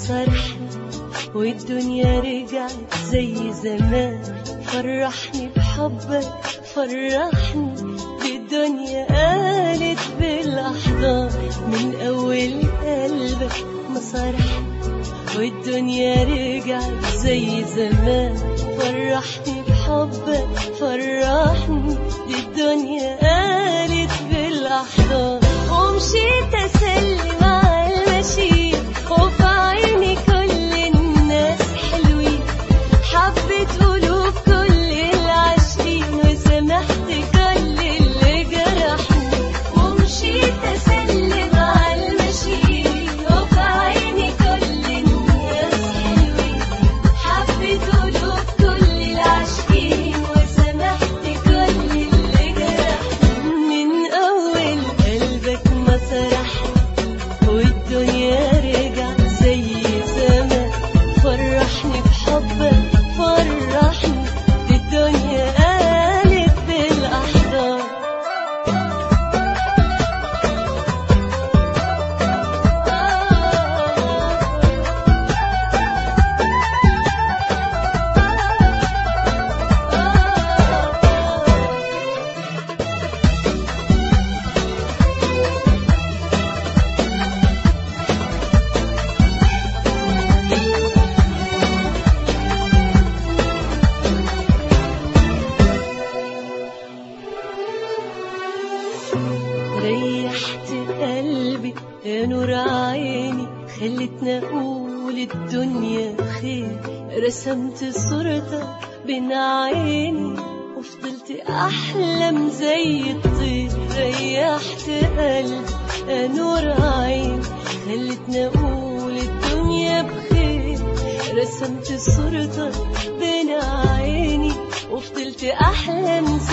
صرحني والدنيا رجعت زي زمان فرحني بحبك فرحني بالدنيا قالت بالأحضان من أول قلبك ما صرحني والدنيا رجعت زي زمان فرحني بحبك فرحني دي الدنيا قالت بالأحضان ومشيت أسلي مع المشي وفي عيني كل الناس حلوين حبت قلوب كل العاشقين وسامحت كل اللي جرحني ومشيت أسلي مع المشي وفي عيني كل الناس حلوين حبت قلوب كل العاشقين وسامحت كل اللي جرحني من أول قلبك ما سرحني والدنيا رجعت زي زمان فرحني بحبك فرحني دي الدنيا قالت بالأحضان ريحت قلبي يا نور عيني خلتني اقول الدنيا خير رسمت صورتك بين عيني وفضلت احلم زي الطير ريحت قلبي يا نور عيني خلتني اقول الدنيا بخير رسمت صورتك بين عيني وفضلت احلم